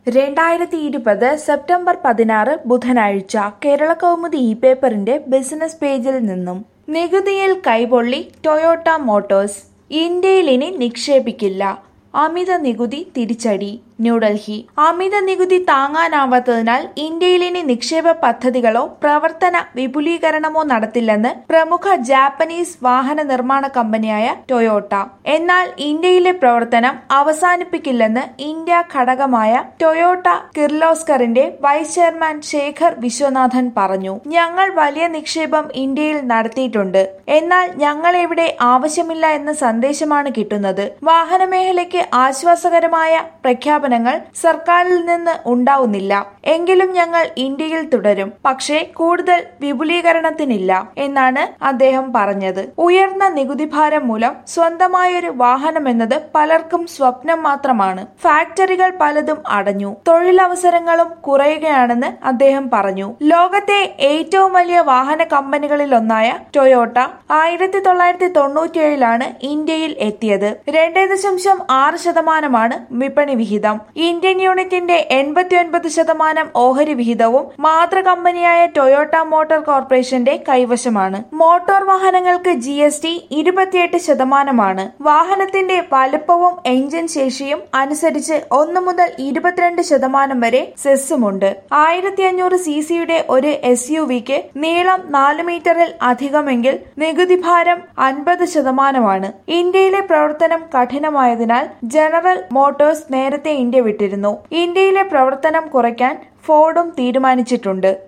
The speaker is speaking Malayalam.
രണ്ടായിരത്തി ഇരുപത് സെപ്റ്റംബർ പതിനാറ് ബുധനാഴ്ച കേരള കൗമുദി ഇ പേപ്പറിന്റെ ബിസിനസ് പേജിൽ നിന്നും നികുതിയിൽ കൈപൊള്ളി ടൊയോട്ട മോട്ടോഴ്സ് ഇന്ത്യയിൽ ഇനി നിക്ഷേപിക്കില്ല അമിത നികുതി തിരിച്ചടി ന്യൂഡൽഹി അമിത നികുതി താങ്ങാനാവാത്തതിനാൽ ഇന്ത്യയിൽ ഇനി നിക്ഷേപ പദ്ധതികളോ പ്രവർത്തന വിപുലീകരണമോ നടത്തില്ലെന്ന് പ്രമുഖ ജാപ്പനീസ് വാഹന നിർമ്മാണ കമ്പനിയായ ടൊയോട്ട എന്നാൽ ഇന്ത്യയിലെ പ്രവർത്തനം അവസാനിപ്പിക്കില്ലെന്ന് ഇന്ത്യ ഘടകമായ ടൊയോട്ട കിർലോസ്കറിന്റെ വൈസ് ചെയർമാൻ ശേഖർ വിശ്വനാഥൻ പറഞ്ഞു ഞങ്ങൾ വലിയ നിക്ഷേപം ഇന്ത്യയിൽ നടത്തിയിട്ടുണ്ട് എന്നാൽ ഞങ്ങൾ ഇവിടെ ആവശ്യമില്ല എന്ന സന്ദേശമാണ് കിട്ടുന്നത് വാഹന മേഖലയ്ക്ക് ആശ്വാസകരമായ പ്രഖ്യാപനങ്ങൾ സർക്കാരിൽ നിന്ന് ഉണ്ടാവുന്നില്ല എങ്കിലും ഞങ്ങൾ ഇന്ത്യയിൽ തുടരും പക്ഷേ കൂടുതൽ വിപുലീകരണത്തിനില്ല എന്നാണ് അദ്ദേഹം പറഞ്ഞത് ഉയർന്ന നികുതി ഭാരം മൂലം സ്വന്തമായൊരു വാഹനം എന്നത് പലർക്കും സ്വപ്നം മാത്രമാണ് ഫാക്ടറികൾ പലതും അടഞ്ഞു തൊഴിലവസരങ്ങളും കുറയുകയാണെന്ന് അദ്ദേഹം പറഞ്ഞു ലോകത്തെ ഏറ്റവും വലിയ വാഹന കമ്പനികളിൽ ഒന്നായ ടൊയോട്ട ആയിരത്തി തൊള്ളായിരത്തി തൊണ്ണൂറ്റിയേഴിലാണ് ഇന്ത്യയിൽ എത്തിയത് രണ്ടേ ദശാംശം ആറ് ശതമാനമാണ് വിപണി വിഹിതം ഇന്ത്യൻ യൂണിറ്റിന്റെ എൺപത്തി ഒൻപത് ശതമാനം ഓഹരി വിഹിതവും മാതൃ കമ്പനിയായ ടൊയോട്ട മോട്ടോർ കോർപ്പറേഷന്റെ കൈവശമാണ് മോട്ടോർ വാഹനങ്ങൾക്ക് ജി എസ് ടി ഇരുപത്തിയെട്ട് ശതമാനമാണ് വാഹനത്തിന്റെ വലുപ്പവും എഞ്ചിൻ ശേഷിയും അനുസരിച്ച് ഒന്ന് മുതൽ ഇരുപത്തിരണ്ട് ശതമാനം വരെ സെസ്സുമുണ്ട് ആയിരത്തി അഞ്ഞൂറ് സി സിയുടെ ഒരു എസ് യു വിക്ക് നീളം നാല് മീറ്ററിൽ അധികമെങ്കിൽ നികുതി ഭാരം അൻപത് ശതമാനമാണ് ഇന്ത്യയിലെ പ്രവർത്തനം കഠിനമായതിനാൽ ജനറൽ മോട്ടോഴ്സ് നേരത്തെ ഇന്ത്യ വിട്ടിരുന്നു ഇന്ത്യയിലെ പ്രവർത്തനം കുറയ്ക്കാൻ ഫോർഡും തീരുമാനിച്ചിട്ടുണ്ട്